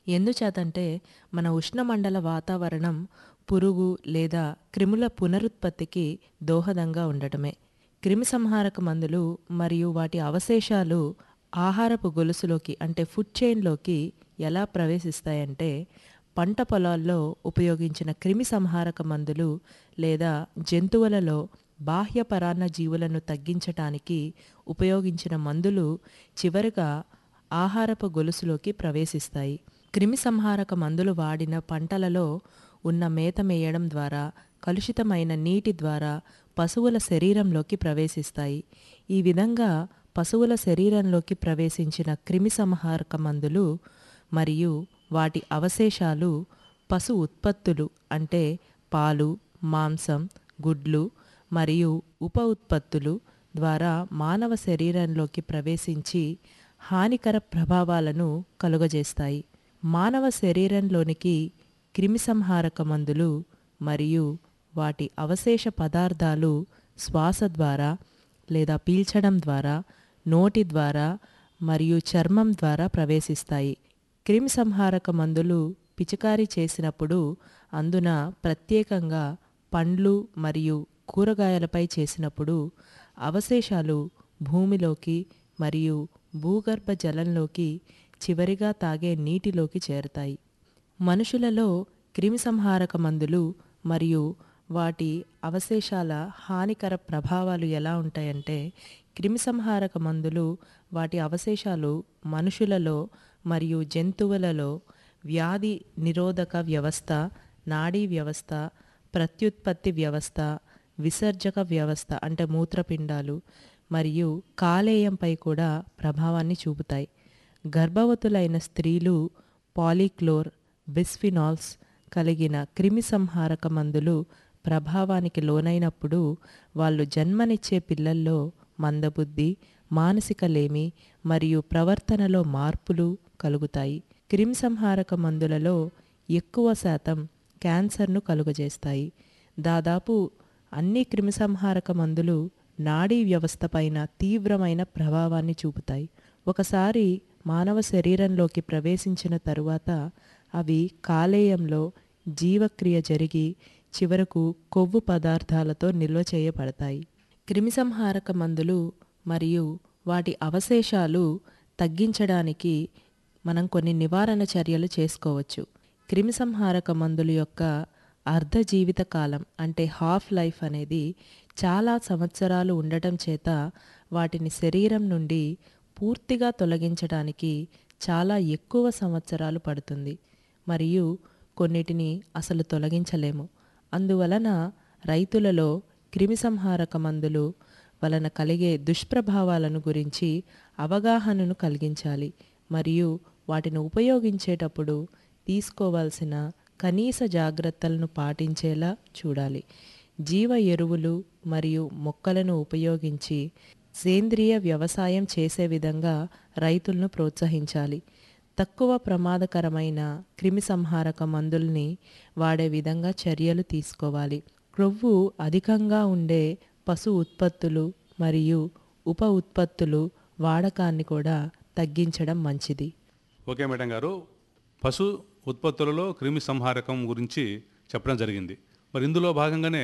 ఎందుచేతంటే మన ఉష్ణమండల వాతావరణం పురుగు లేదా క్రిముల పునరుత్పత్తికి దోహదంగా ఉండటమే క్రిమిసంహారక మందులు మరియు వాటి అవశేషాలు ఆహారపు గొలుసులోకి అంటే ఫుడ్ చైన్లోకి ఎలా ప్రవేశిస్తాయంటే పంట పొలాల్లో ఉపయోగించిన క్రిమి సంహారక మందులు లేదా జంతువులలో బాహ్య పరాన్న జీవులను తగ్గించటానికి ఉపయోగించిన మందులు చివరిగా ఆహారపు గొలుసులోకి ప్రవేశిస్తాయి క్రిమి సంహారక మందులు వాడిన పంటలలో ఉన్న మేత మేయడం ద్వారా కలుషితమైన నీటి ద్వారా పశువుల శరీరంలోకి ప్రవేశిస్తాయి ఈ విధంగా పశువుల శరీరంలోకి ప్రవేశించిన క్రిమి సంహారక మందులు మరియు వాటి అవశేషాలు పశు ఉత్పత్తులు అంటే పాలు మాంసం గుడ్లు మరియు ఉప ఉత్పత్తులు ద్వారా మానవ శరీరంలోకి ప్రవేశించి హానికర ప్రభావాలను కలుగజేస్తాయి మానవ శరీరంలోనికి క్రిమిసంహారక మందులు మరియు వాటి అవశేష పదార్థాలు శ్వాస ద్వారా లేదా పీల్చడం ద్వారా నోటి ద్వారా మరియు చర్మం ద్వారా ప్రవేశిస్తాయి క్రిమిసంహారక మందులు పిచికారీ చేసినప్పుడు అందున ప్రత్యేకంగా పండ్లు మరియు కూరగాయలపై చేసినప్పుడు అవశేషాలు భూమిలోకి మరియు భూగర్భ జలంలోకి చివరిగా తాగే నీటిలోకి చేరతాయి మనుషులలో క్రిమిసంహారక మందులు మరియు వాటి అవశేషాల హానికర ప్రభావాలు ఎలా ఉంటాయంటే క్రిమిసంహారక మందులు వాటి అవశేషాలు మనుషులలో మరియు జంతువులలో వ్యాధి నిరోధక వ్యవస్థ నాడీ వ్యవస్థ ప్రత్యుత్పత్తి వ్యవస్థ విసర్జక వ్యవస్థ అంటే మూత్రపిండాలు మరియు కాలేయంపై కూడా ప్రభావాన్ని చూపుతాయి గర్భవతులైన స్త్రీలు పాలీక్లోర్ బిస్ఫినాల్స్ కలిగిన క్రిమిసంహారక మందులు ప్రభావానికి లోనైనప్పుడు వాళ్ళు జన్మనిచ్చే పిల్లల్లో మందబుద్ధి మానసిక లేమి మరియు ప్రవర్తనలో మార్పులు కలుగుతాయి క్రిమిసంహారక మందులలో ఎక్కువ శాతం క్యాన్సర్ను కలుగజేస్తాయి దాదాపు అన్ని క్రిమిసంహారక మందులు నాడీ వ్యవస్థపైన తీవ్రమైన ప్రభావాన్ని చూపుతాయి ఒకసారి మానవ శరీరంలోకి ప్రవేశించిన తరువాత అవి కాలేయంలో జీవక్రియ జరిగి చివరకు కొవ్వు పదార్థాలతో నిల్వ చేయబడతాయి క్రిమిసంహారక మందులు మరియు వాటి అవశేషాలు తగ్గించడానికి మనం కొన్ని నివారణ చర్యలు చేసుకోవచ్చు క్రిమిసంహారక మందుల యొక్క అర్ధ జీవిత కాలం అంటే హాఫ్ లైఫ్ అనేది చాలా సంవత్సరాలు ఉండటం చేత వాటిని శరీరం నుండి పూర్తిగా తొలగించడానికి చాలా ఎక్కువ సంవత్సరాలు పడుతుంది మరియు కొన్నిటిని అసలు తొలగించలేము అందువలన రైతులలో క్రిమిసంహారక మందులు వలన కలిగే దుష్ప్రభావాలను గురించి అవగాహనను కలిగించాలి మరియు వాటిని ఉపయోగించేటప్పుడు తీసుకోవాల్సిన కనీస జాగ్రత్తలను పాటించేలా చూడాలి జీవ ఎరువులు మరియు మొక్కలను ఉపయోగించి సేంద్రియ వ్యవసాయం చేసే విధంగా రైతులను ప్రోత్సహించాలి తక్కువ ప్రమాదకరమైన క్రిమిసంహారక మందుల్ని వాడే విధంగా చర్యలు తీసుకోవాలి క్రొవ్వు అధికంగా ఉండే పశు ఉత్పత్తులు మరియు ఉప ఉత్పత్తులు వాడకాన్ని కూడా తగ్గించడం మంచిది ఓకే మేడం గారు పశు ఉత్పత్తులలో క్రిమి సంహారకం గురించి చెప్పడం జరిగింది మరి ఇందులో భాగంగానే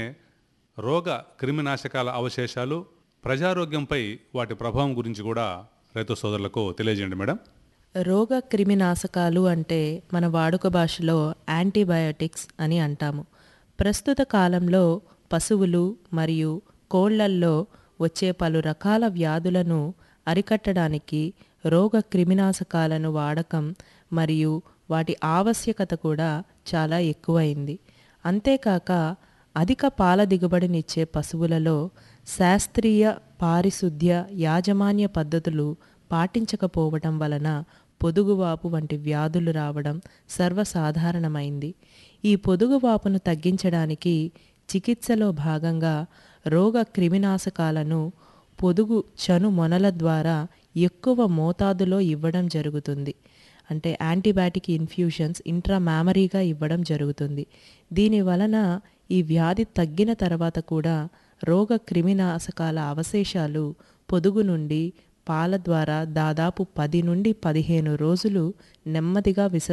రోగ క్రిమినాశకాల అవశేషాలు ప్రజారోగ్యంపై వాటి ప్రభావం గురించి కూడా రైతు సోదరులకు తెలియజేయండి మేడం రోగ క్రిమినాశకాలు అంటే మన వాడుక భాషలో యాంటీబయాటిక్స్ అని అంటాము ప్రస్తుత కాలంలో పశువులు మరియు కోళ్లల్లో వచ్చే పలు రకాల వ్యాధులను అరికట్టడానికి రోగ క్రిమినాశకాలను వాడకం మరియు వాటి ఆవశ్యకత కూడా చాలా ఎక్కువైంది అంతేకాక అధిక పాల దిగుబడినిచ్చే పశువులలో శాస్త్రీయ పారిశుద్ధ్య యాజమాన్య పద్ధతులు పాటించకపోవడం వలన పొదుగువాపు వంటి వ్యాధులు రావడం సర్వసాధారణమైంది ఈ పొదుగువాపును తగ్గించడానికి చికిత్సలో భాగంగా రోగ క్రిమినాశకాలను పొదుగు చను మొనల ద్వారా ఎక్కువ మోతాదులో ఇవ్వడం జరుగుతుంది అంటే యాంటీబయాటిక్ ఇన్ఫ్యూషన్స్ ఇంట్రామామరీగా ఇవ్వడం జరుగుతుంది దీని వలన ఈ వ్యాధి తగ్గిన తర్వాత కూడా రోగ క్రిమినాశకాల అవశేషాలు పొదుగు నుండి పాల ద్వారా దాదాపు పది నుండి పదిహేను రోజులు నెమ్మదిగా విస